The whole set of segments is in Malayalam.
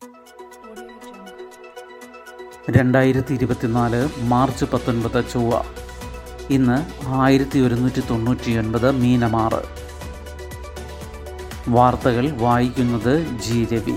രണ്ടായിരത്തി ഇരുപത്തിനാല് മാർച്ച് പത്തൊൻപത് ചൊവ്വ ഇന്ന് ആയിരത്തി ഒരുന്നൂറ്റി തൊണ്ണൂറ്റി ഒൻപത് മീനമാറ് വാർത്തകൾ വായിക്കുന്നത് ജി രവി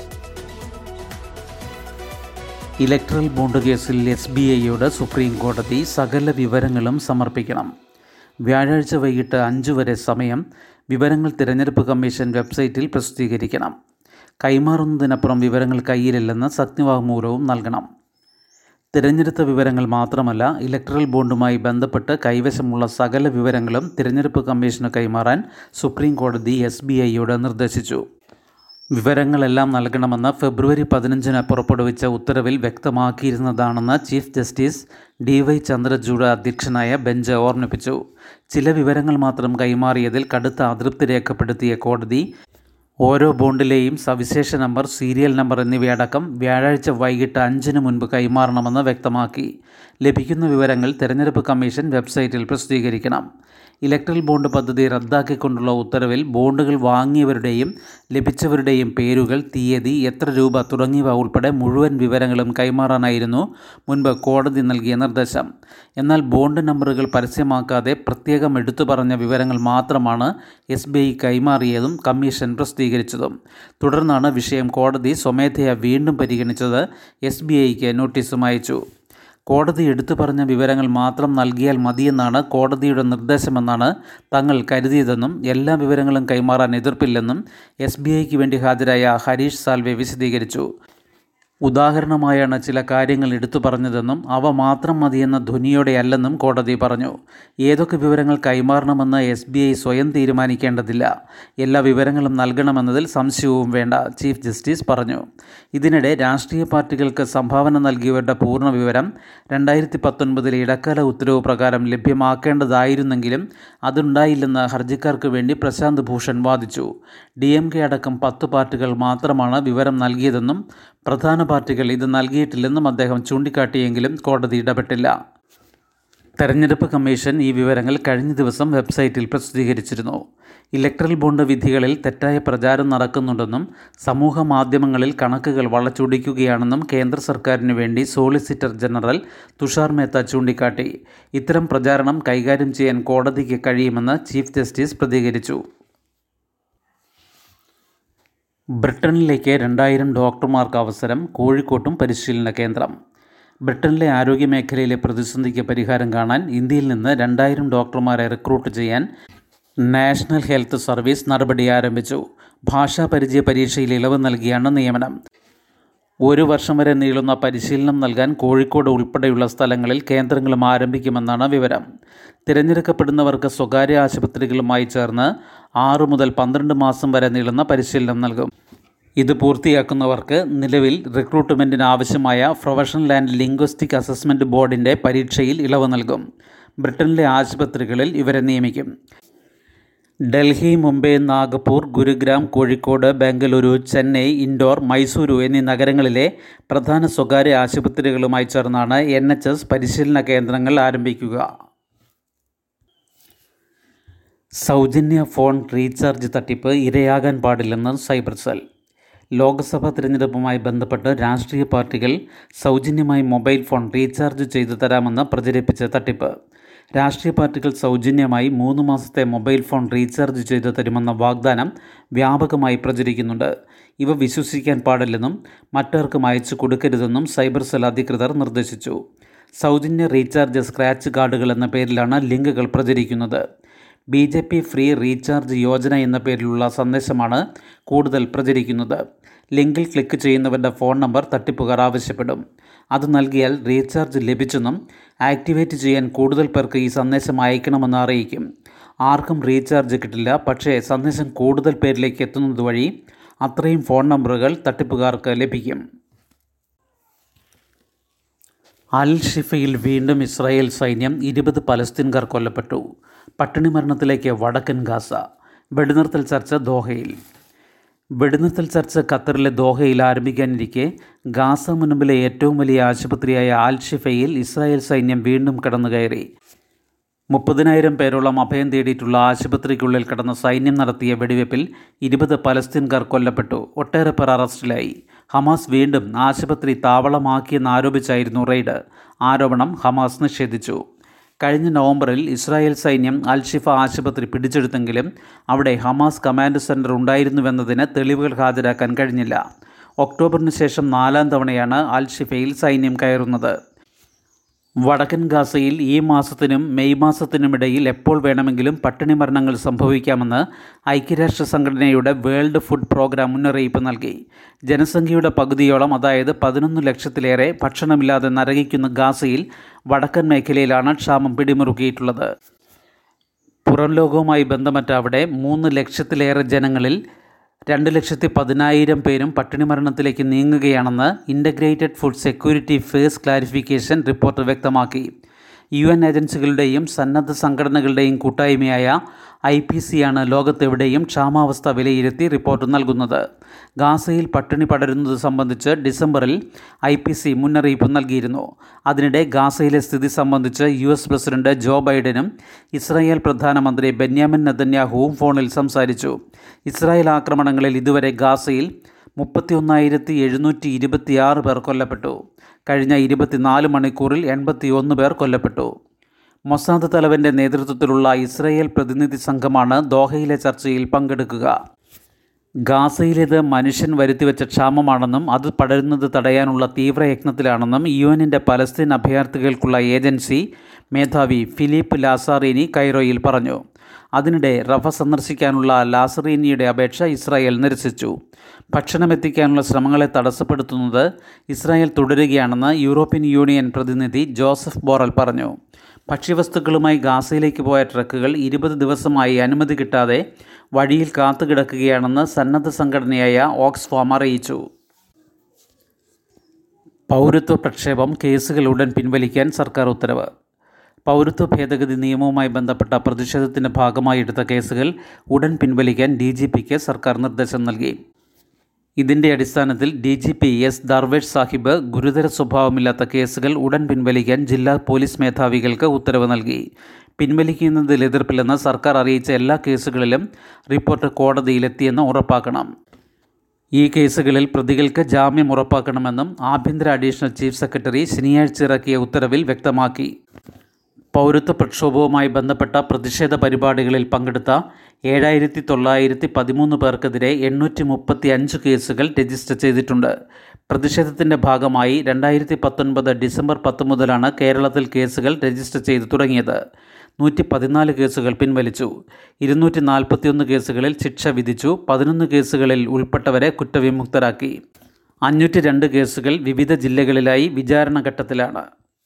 ഇലക്ട്രൽ ബോണ്ട് കേസിൽ എസ് ബി ഐയോട് സുപ്രീം കോടതി സകല വിവരങ്ങളും സമർപ്പിക്കണം വ്യാഴാഴ്ച വൈകിട്ട് അഞ്ച് വരെ സമയം വിവരങ്ങൾ തിരഞ്ഞെടുപ്പ് കമ്മീഷൻ വെബ്സൈറ്റിൽ പ്രസിദ്ധീകരിക്കണം കൈമാറുന്നതിനപ്പുറം വിവരങ്ങൾ കയ്യിലില്ലെന്ന് സത്യവാങ്മൂലവും നൽകണം തിരഞ്ഞെടുത്ത വിവരങ്ങൾ മാത്രമല്ല ഇലക്ട്രൽ ബോണ്ടുമായി ബന്ധപ്പെട്ട് കൈവശമുള്ള സകല വിവരങ്ങളും തിരഞ്ഞെടുപ്പ് കമ്മീഷന് കൈമാറാൻ സുപ്രീം കോടതി എസ് ബി ഐയോട് നിർദ്ദേശിച്ചു വിവരങ്ങളെല്ലാം നൽകണമെന്ന് ഫെബ്രുവരി പതിനഞ്ചിന് പുറപ്പെടുവിച്ച ഉത്തരവിൽ വ്യക്തമാക്കിയിരുന്നതാണെന്ന് chief justice D Y Chandrachud അധ്യക്ഷനായ ബെഞ്ച് ഓർമ്മിപ്പിച്ചു ചില വിവരങ്ങൾ മാത്രം കൈമാറിയതിൽ കടുത്ത അതൃപ്തി രേഖപ്പെടുത്തിയ കോടതി ഓരോ ബോണ്ടിലെയും സവിശേഷ നമ്പർ സീരിയൽ നമ്പർ എന്നിവയടക്കം വ്യാഴാഴ്ച വൈകിട്ട് അഞ്ചിന് മുൻപ് കൈമാറണമെന്ന് വ്യക്തമാക്കി ലഭിക്കുന്ന വിവരങ്ങൾ തെരഞ്ഞെടുപ്പ് കമ്മീഷൻ വെബ്സൈറ്റിൽ പ്രസിദ്ധീകരിക്കണം ഇലക്ട്രൽ ബോണ്ട് പദ്ധതി റദ്ദാക്കിക്കൊണ്ടുള്ള ഉത്തരവിൽ ബോണ്ടുകൾ വാങ്ങിയവരുടെയും ലഭിച്ചവരുടെയും പേരുകൾ തീയതി എത്ര രൂപ തുടങ്ങിയവ ഉൾപ്പെടെ മുഴുവൻ വിവരങ്ങളും കൈമാറാനായിരുന്നു മുൻപ് കോടതി നൽകിയ നിർദ്ദേശം എന്നാൽ ബോണ്ട് നമ്പറുകൾ പരസ്യമാക്കാതെ പ്രത്യേകം എടുത്തു പറഞ്ഞ വിവരങ്ങൾ മാത്രമാണ് എസ് ബി ഐ കൈമാറിയതും കമ്മീഷൻ പ്രസിദ്ധീകരിച്ചതും തുടർന്നാണ് വിഷയം കോടതി സ്വമേധയാ വീണ്ടും പരിഗണിച്ചത് എസ് ബി ഐക്ക് നോട്ടീസും അയച്ചു കോടതി എടുത്തു പറഞ്ഞ വിവരങ്ങൾ മാത്രം നൽകിയാൽ മതിയെന്നാണ് കോടതിയുടെ നിർദ്ദേശമെന്നാണ് തങ്ങൾ കരുതിയതെന്നും എല്ലാ വിവരങ്ങളും കൈമാറാൻ എതിർപ്പില്ലെന്നും എസ് ബി ഐക്ക് വേണ്ടി ഹാജരായ ഹരീഷ് സാൽവെ വിശദീകരിച്ചു ഉദാഹരണമായാണ് ചില കാര്യങ്ങൾ എടുത്തു പറഞ്ഞതെന്നും അവ മാത്രം മതിയെന്ന ധ്വനിയോടെയല്ലെന്നും കോടതി പറഞ്ഞു ഏതൊക്കെ വിവരങ്ങൾ കൈമാറണമെന്ന് എസ് ബി ഐ സ്വയം തീരുമാനിക്കേണ്ടതില്ല എല്ലാ വിവരങ്ങളും നൽകണമെന്നതിൽ സംശയവും വേണ്ട ചീഫ് ജസ്റ്റിസ് പറഞ്ഞു ഇതിനിടെ രാഷ്ട്രീയ പാർട്ടികൾക്ക് സംഭാവന നൽകിയവരുടെ പൂർണ്ണ വിവരം രണ്ടായിരത്തി പത്തൊൻപതിലെ ഇടക്കാല ഉത്തരവ് പ്രകാരം ലഭ്യമാക്കേണ്ടതായിരുന്നെങ്കിലും അതുണ്ടായില്ലെന്ന് ഹർജിക്കാർക്ക് വേണ്ടി പ്രശാന്ത് ഭൂഷൺ വാദിച്ചു ഡി എം കെ അടക്കം പത്ത് പാർട്ടികൾ മാത്രമാണ് വിവരം നൽകിയതെന്നും പ്രധാന പാർട്ടികൾ ഇത് നൽകിയിട്ടില്ലെന്നും അദ്ദേഹം ചൂണ്ടിക്കാട്ടിയെങ്കിലും കോടതി ഇടപെട്ടില്ല തെരഞ്ഞെടുപ്പ് കമ്മീഷൻ ഈ വിവരങ്ങൾ കഴിഞ്ഞ ദിവസം വെബ്സൈറ്റിൽ പ്രസിദ്ധീകരിച്ചിരുന്നു ഇലക്ട്രൽ ബോണ്ട് വിധികളിൽ തെറ്റായ പ്രചാരം നടക്കുന്നുണ്ടെന്നും സമൂഹ മാധ്യമങ്ങളിൽ കണക്കുകൾ വളച്ചൊടിക്കുകയാണെന്നും കേന്ദ്ര സർക്കാരിന് വേണ്ടി സോളിസിറ്റർ ജനറൽ തുഷാർ മേത്ത ചൂണ്ടിക്കാട്ടി ഇത്തരം പ്രചാരണം കൈകാര്യം ചെയ്യാൻ കോടതിക്ക് കഴിയുമെന്ന് ചീഫ് ജസ്റ്റിസ് പ്രതികരിച്ചു ബ്രിട്ടനിലേക്ക് രണ്ടായിരം ഡോക്ടർമാർക്ക് അവസരം കോഴിക്കോട്ടും പരിശീലന കേന്ദ്രം ബ്രിട്ടനിലെ ആരോഗ്യമേഖലയിലെ പ്രതിസന്ധിക്ക് പരിഹാരം കാണാൻ ഇന്ത്യയിൽ നിന്ന് രണ്ടായിരം ഡോക്ടർമാരെ റിക്രൂട്ട് ചെയ്യാൻ നാഷണൽ ഹെൽത്ത് സർവീസ് നടപടി ആരംഭിച്ചു ഭാഷാ പരിചയ പരീക്ഷയിൽ ഇളവ് നൽകിയാണ് നിയമനം ഒരു വർഷം വരെ നീളുന്ന പരിശീലനം നൽകാൻ കോഴിക്കോട് ഉൾപ്പെടെയുള്ള സ്ഥലങ്ങളിൽ കേന്ദ്രങ്ങളും ആരംഭിക്കുമെന്നാണ് വിവരം തിരഞ്ഞെടുക്കപ്പെടുന്നവർക്ക് സ്വകാര്യ ആശുപത്രികളുമായി ചേർന്ന് ആറു മുതൽ പന്ത്രണ്ട് മാസം വരെ നീളുന്ന പരിശീലനം നൽകും ഇത് പൂർത്തിയാക്കുന്നവർക്ക് നിലവിൽ റിക്രൂട്ട്മെൻറ്റിന് ആവശ്യമായ പ്രൊഫഷണൽ ആൻഡ് ലിംഗ്വസ്റ്റിക് അസസ്മെൻറ്റ് ബോർഡിൻ്റെ പരീക്ഷയിൽ ഇളവ് നൽകും ബ്രിട്ടനിലെ ആശുപത്രികളിൽ ഇവരെ നിയമിക്കും ഡൽഹി മുംബൈ നാഗപ്പൂർ ഗുരുഗ്രാം കോഴിക്കോട് ബംഗളൂരു ചെന്നൈ ഇൻഡോർ മൈസൂരു എന്നീ നഗരങ്ങളിലെ പ്രധാന സ്വകാര്യ ആശുപത്രികളുമായി ചേർന്നാണ് എൻ എച്ച് എസ് പരിശീലന കേന്ദ്രങ്ങൾ ആരംഭിക്കുക സൗജന്യ ഫോൺ റീചാർജ് തട്ടിപ്പ് ഇരയാകാൻ പാടില്ലെന്ന് സൈബർ സെൽ ലോക്സഭാ തിരഞ്ഞെടുപ്പുമായി ബന്ധപ്പെട്ട് രാഷ്ട്രീയ പാർട്ടികൾ സൗജന്യമായി മൊബൈൽ ഫോൺ റീചാർജ് ചെയ്തു തരാമെന്ന് പ്രചരിപ്പിച്ച തട്ടിപ്പ് രാഷ്ട്രീയ പാർട്ടികൾ സൗജന്യമായി മൂന്ന് മാസത്തെ മൊബൈൽ ഫോൺ റീചാർജ് ചെയ്തു തരുമെന്ന വാഗ്ദാനം വ്യാപകമായി പ്രചരിക്കുന്നുണ്ട് ഇവ വിശ്വസിക്കാൻ പാടില്ലെന്നും മറ്റാർക്കും അയച്ചു കൊടുക്കരുതെന്നും സൈബർ സെൽ അധികൃതർ നിർദ്ദേശിച്ചു സൗജന്യ റീചാർജ് സ്ക്രാച്ച് കാർഡുകൾ എന്ന പേരിലാണ് ലിങ്കുകൾ പ്രചരിക്കുന്നത് B J P free recharge Yojana എന്ന പേരിലുള്ള സന്ദേശമാണ് കൂടുതൽ പ്രചരിക്കുന്നത് ലിങ്കിൽ ക്ലിക്ക് ചെയ്യുന്നവരുടെ ഫോൺ നമ്പർ തട്ടിപ്പുകാർ ആവശ്യപ്പെടും അത് നൽകിയാൽ റീചാർജ് ലഭിച്ചെന്നും ആക്ടിവേറ്റ് ചെയ്യാൻ കൂടുതൽ പേർക്ക് ഈ സന്ദേശം അയക്കണമെന്ന് അറിയിക്കും ആർക്കും റീചാർജ് കിട്ടില്ല പക്ഷേ സന്ദേശം കൂടുതൽ പേരിലേക്ക് എത്തുന്നത് വഴി അത്രയും ഫോൺ നമ്പറുകൾ തട്ടിപ്പുകാർക്ക് ലഭിക്കും അൽ ഷിഫയിൽ വീണ്ടും ഇസ്രായേൽ സൈന്യം ഇരുപത് പലസ്തീൻകാർ കൊല്ലപ്പെട്ടു പട്ടിണി മരണത്തിലേക്ക് വടക്കൻ ഗാസ വെടിനിർത്തൽ ചർച്ച ദോഹയിൽ വെടിനിർത്തൽ ചർച്ച ഖത്തറിലെ ദോഹയിൽ ആരംഭിക്കാനിരിക്കെ ഗാസ മുനമ്പിലെ ഏറ്റവും വലിയ ആശുപത്രിയായ ആൽ ഷിഫയിൽ ഇസ്രായേൽ സൈന്യം വീണ്ടും കടന്നുകയറി മുപ്പതിനായിരം പേരോളം അഭയം തേടിയിട്ടുള്ള ആശുപത്രിക്കുള്ളിൽ കടന്ന സൈന്യം നടത്തിയ വെടിവെപ്പിൽ ഇരുപത് പലസ്തീൻകാർ കൊല്ലപ്പെട്ടു ഒട്ടേറെ പേർ അറസ്റ്റിലായി ഹമാസ് വീണ്ടും ആശുപത്രി താവളമാക്കിയെന്നാരോപിച്ചായിരുന്നു റെയ്ഡ് ആരോപണം ഹമാസ് നിഷേധിച്ചു കഴിഞ്ഞ നവംബറിൽ ഇസ്രായേൽ സൈന്യം അൽഷിഫ ആശുപത്രി പിടിച്ചെടുത്തെങ്കിലും അവിടെ ഹമാസ് കമാൻഡ് സെൻറ്റർ ഉണ്ടായിരുന്നുവെന്നതിന് തെളിവുകൾ ഹാജരാക്കാൻ കഴിഞ്ഞില്ല ഒക്ടോബറിന് ശേഷം നാലാം തവണയാണ് അൽഷിഫയിൽ സൈന്യം കയറുന്നത് വടക്കൻ ഗാസയിൽ ഈ മാസത്തിനും മെയ് മാസത്തിനുമിടയിൽ എപ്പോൾ വേണമെങ്കിലും പട്ടിണി മരണങ്ങൾ സംഭവിക്കാമെന്ന് ഐക്യരാഷ്ട്ര സംഘടനയുടെ വേൾഡ് ഫുഡ് പ്രോഗ്രാം മുന്നറിയിപ്പ് നൽകി ജനസംഖ്യയുടെ പകുതിയോളം അതായത് പതിനൊന്ന് ലക്ഷത്തിലേറെ ഭക്ഷണമില്ലാതെ നരകിക്കുന്ന ഗാസയിൽ വടക്കൻ മേഖലയിലാണ് ക്ഷാമം പിടിമുറുക്കിയിട്ടുള്ളത് പുറം ലോകവുമായി ബന്ധമറ്റ അവിടെ മൂന്ന് ലക്ഷത്തിലേറെ ജനങ്ങളിൽ രണ്ട് ലക്ഷത്തി പതിനായിരം പേരും പട്ടിണി മരണത്തിലേക്ക് നീങ്ങുകയാണെന്ന് integrated food security phase clarification report വ്യക്തമാക്കി യു എൻ ഏജൻസികളുടെയും സന്നദ്ധ സംഘടനകളുടെയും കൂട്ടായ്മയായ ഐ പി സിയാണ് ലോകത്തെവിടെയും ക്ഷാമാവസ്ഥ വിലയിരുത്തി റിപ്പോർട്ട് നൽകുന്നത് ഗാസയിൽ പട്ടിണി പടരുന്നത് സംബന്ധിച്ച് ഡിസംബറിൽ ഐ പി സി മുന്നറിയിപ്പ് നൽകിയിരുന്നു അതിനിടെ ഗാസയിലെ സ്ഥിതി സംബന്ധിച്ച് യു എസ് പ്രസിഡന്റ് ജോ ബൈഡനും ഇസ്രായേൽ പ്രധാനമന്ത്രി ബെന്യാമിൻ നെതന്യാഹുവും ഫോണിൽ സംസാരിച്ചു ഇസ്രായേൽ ആക്രമണങ്ങളിൽ ഇതുവരെ ഗാസയിൽ മുപ്പത്തിയൊന്നായിരത്തി എഴുന്നൂറ്റി ഇരുപത്തിയാറ് പേർ കൊല്ലപ്പെട്ടു കഴിഞ്ഞ ഇരുപത്തിനാല് മണിക്കൂറിൽ എൺപത്തിയൊന്ന് പേർ കൊല്ലപ്പെട്ടു മൊസാദ് തലവൻ്റെ നേതൃത്വത്തിലുള്ള ഇസ്രയേൽ പ്രതിനിധി സംഘമാണ് ദോഹയിലെ ചർച്ചയിൽ പങ്കെടുക്കുക ഗാസയിലേത് മനുഷ്യൻ വരുത്തിവെച്ച ക്ഷാമമാണെന്നും അത് പടരുന്നത് തടയാനുള്ള തീവ്രയത്നത്തിലാണെന്നും യു എന്നിൻ്റെ പലസ്തീൻ അഭയാർത്ഥികൾക്കുള്ള ഏജൻസി മേധാവി ഫിലിപ്പ് ലാസാറിനി കൈറോയിൽ പറഞ്ഞു അതിനിടെ റഫ സന്ദർശിക്കാനുള്ള ലാസറീനിയുടെ അപേക്ഷ ഇസ്രായേൽ നിരസിച്ചു ഭക്ഷണമെത്തിക്കാനുള്ള ശ്രമങ്ങളെ തടസ്സപ്പെടുത്തുന്നത് ഇസ്രായേൽ തുടരുകയാണെന്ന് യൂറോപ്യൻ യൂണിയൻ പ്രതിനിധി ജോസഫ് ബോറൽ പറഞ്ഞു ഭക്ഷ്യവസ്തുക്കളുമായി ഗാസയിലേക്ക് പോയ ട്രക്കുകൾ ഇരുപത് ദിവസമായി അനുമതി കിട്ടാതെ വഴിയിൽ കാത്തുകിടക്കുകയാണെന്ന് സന്നദ്ധ സംഘടനയായ ഓക്സ്ഫാം അറിയിച്ചു പൗരത്വ പ്രക്ഷേപം കേസുകൾ ഉടൻ പിൻവലിക്കാൻ സർക്കാർ ഉത്തരവ് പൗരത്വ ഭേദഗതി നിയമവുമായി ബന്ധപ്പെട്ട പ്രതിഷേധത്തിൻ്റെ ഭാഗമായി എടുത്ത കേസുകൾ ഉടൻ പിൻവലിക്കാൻ ഡി ജി പിക്ക് സർക്കാർ നിർദ്ദേശം നൽകി ഇതിൻ്റെ അടിസ്ഥാനത്തിൽ D G P S Darvesh Sahib ഗുരുതര സ്വഭാവമില്ലാത്ത കേസുകൾ ഉടൻ പിൻവലിക്കാൻ ജില്ലാ പോലീസ് മേധാവികൾക്ക് ഉത്തരവ് നൽകി പിൻവലിക്കുന്നതിൽ എതിർപ്പില്ലെന്ന് സർക്കാർ അറിയിച്ച എല്ലാ കേസുകളിലും റിപ്പോർട്ട് കോടതിയിലെത്തിയെന്ന് ഉറപ്പാക്കണം ഈ കേസുകളിൽ പ്രതികൾക്ക് ജാമ്യം ഉറപ്പാക്കണമെന്നും ആഭ്യന്തര അഡീഷണൽ ചീഫ് സെക്രട്ടറി ശനിയാഴ്ച ഇറക്കിയ ഉത്തരവിൽ വ്യക്തമാക്കി പൗരത്വ പ്രക്ഷോഭവുമായി ബന്ധപ്പെട്ട പ്രതിഷേധ പരിപാടികളിൽ പങ്കെടുത്ത ഏഴായിരത്തി തൊള്ളായിരത്തി പതിമൂന്ന് പേർക്കെതിരെ എണ്ണൂറ്റി മുപ്പത്തി അഞ്ച് കേസുകൾ രജിസ്റ്റർ ചെയ്തിട്ടുണ്ട് പ്രതിഷേധത്തിൻ്റെ ഭാഗമായി രണ്ടായിരത്തി പത്തൊൻപത് ഡിസംബർ പത്ത് മുതലാണ് കേരളത്തിൽ കേസുകൾ രജിസ്റ്റർ ചെയ്തു തുടങ്ങിയത് നൂറ്റി പതിനാല് കേസുകൾ പിൻവലിച്ചു ഇരുന്നൂറ്റി നാൽപ്പത്തിയൊന്ന് കേസുകളിൽ ശിക്ഷ വിധിച്ചു പതിനൊന്ന് കേസുകളിൽ ഉൾപ്പെട്ടവരെ കുറ്റവിമുക്തരാക്കി അഞ്ഞൂറ്റി രണ്ട് കേസുകൾ വിവിധ ജില്ലകളിലായി വിചാരണ ഘട്ടത്തിലാണ്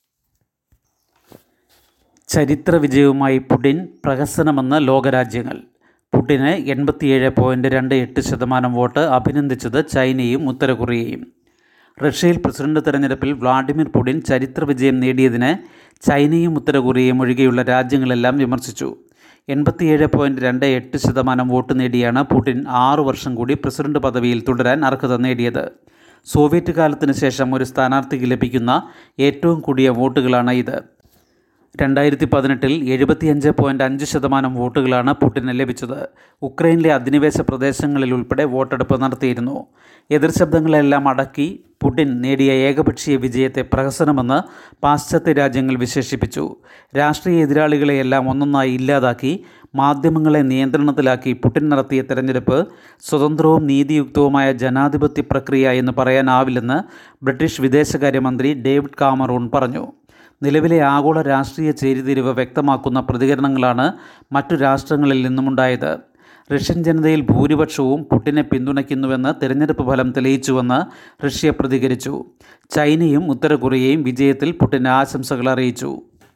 ചരിത്ര വിജയവുമായി പുടിൻ പ്രഹസനമെന്ന് ലോകരാജ്യങ്ങൾ പുടിന് എൺപത്തിയേഴ് പോയിൻറ്റ് രണ്ട് എട്ട് ശതമാനം വോട്ട് അഭിനന്ദിച്ചത് ചൈനയും ഉത്തര കൊറിയയും റഷ്യയിൽ പ്രസിഡന്റ് തെരഞ്ഞെടുപ്പിൽ വ്ളാഡിമിർ പുടിൻ ചരിത്ര വിജയം നേടിയതിന് ചൈനയും ഉത്തര കൊറിയയും ഒഴികെയുള്ള രാജ്യങ്ങളെല്ലാം വിമർശിച്ചു എൺപത്തിയേഴ് പോയിൻറ്റ് രണ്ട് എട്ട് ശതമാനം വോട്ട് നേടിയാണ് പുടിൻ ആറു വർഷം കൂടി പ്രസിഡന്റ് പദവിയിൽ തുടരാൻ അർഹത നേടിയത് സോവിയറ്റ് കാലത്തിന് ശേഷം ഒരു സ്ഥാനാർത്ഥിക്ക് ലഭിക്കുന്ന ഏറ്റവും കൂടിയ വോട്ടുകളാണ് ഇത് രണ്ടായിരത്തി പതിനെട്ടിൽ എഴുപത്തിയഞ്ച് പോയിൻറ്റ് അഞ്ച് ശതമാനം വോട്ടുകളാണ് പുടിന് ലഭിച്ചത് ഉക്രൈനിലെ അധിനിവേശ പ്രദേശങ്ങളിൽ ഉൾപ്പെടെ വോട്ടെടുപ്പ് നടത്തിയിരുന്നു എതിർശബ്ദങ്ങളെല്ലാം അടക്കി പുടിൻ നേടിയ ഏകപക്ഷീയ വിജയത്തെ പ്രഹസനമെന്ന് പാശ്ചാത്യ രാജ്യങ്ങൾ വിശേഷിപ്പിച്ചു രാഷ്ട്രീയ എതിരാളികളെയെല്ലാം ഒന്നൊന്നായി ഇല്ലാതാക്കി മാധ്യമങ്ങളെ നിയന്ത്രണത്തിലാക്കി പുടിൻ നടത്തിയ തെരഞ്ഞെടുപ്പ് സ്വതന്ത്രവും നീതിയുക്തവുമായ ജനാധിപത്യ പ്രക്രിയ എന്ന് പറയാനാവില്ലെന്ന് ബ്രിട്ടീഷ് വിദേശകാര്യമന്ത്രി ഡേവിഡ് കാമറൂൺ പറഞ്ഞു നിലവിലെ ആഗോള രാഷ്ട്രീയ ചേരിതിരിവ് വ്യക്തമാക്കുന്ന പ്രതികരണങ്ങളാണ് മറ്റു രാഷ്ട്രങ്ങളിൽ നിന്നുമുണ്ടായത് റഷ്യൻ ജനതയിൽ ഭൂരിപക്ഷവും പുടിനെ പിന്തുണയ്ക്കുന്നുവെന്ന് തിരഞ്ഞെടുപ്പ് ഫലം തെളിയിച്ചുവെന്ന് റഷ്യ പ്രതികരിച്ചു ചൈനയും ഉത്തര കൊറിയയും വിജയത്തിൽ പുടിന് ആശംസകൾ അറിയിച്ചു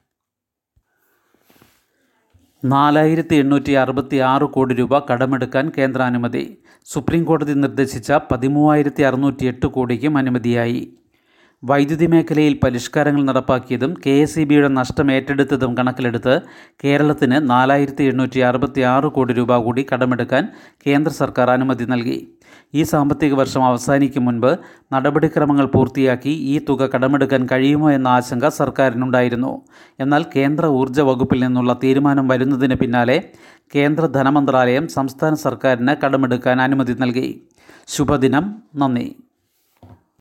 നാലായിരത്തി എണ്ണൂറ്റി അറുപത്തി ആറ് കോടി രൂപ കടമെടുക്കാൻ കേന്ദ്രാനുമതി സുപ്രീം കോടതി നിർദ്ദേശിച്ച പതിമൂവായിരത്തി അറുന്നൂറ്റി എട്ട് കോടിക്കും അനുമതിയായി വൈദ്യുതി മേഖലയിൽ പരിഷ്കാരങ്ങൾ നടപ്പാക്കിയതും കെ എസ് ഇ ബിയുടെ നഷ്ടം ഏറ്റെടുത്തതും കണക്കിലെടുത്ത് കേരളത്തിന് നാലായിരത്തി എണ്ണൂറ്റി അറുപത്തി ആറ് കോടി രൂപ കൂടി കടമെടുക്കാൻ കേന്ദ്ര സർക്കാർ അനുമതി നൽകി ഈ സാമ്പത്തിക വർഷം അവസാനിക്കും മുൻപ് നടപടിക്രമങ്ങൾ പൂർത്തിയാക്കി ഈ തുക കടമെടുക്കാൻ കഴിയുമോ എന്ന ആശങ്ക സർക്കാരിനുണ്ടായിരുന്നു എന്നാൽ കേന്ദ്ര ഊർജ്ജ വകുപ്പിൽ നിന്നുള്ള തീരുമാനം വരുന്നതിന് പിന്നാലെ കേന്ദ്ര ധനമന്ത്രാലയം സംസ്ഥാന സർക്കാരിന് കടമെടുക്കാൻ അനുമതി നൽകി ശുഭദിനം നന്ദി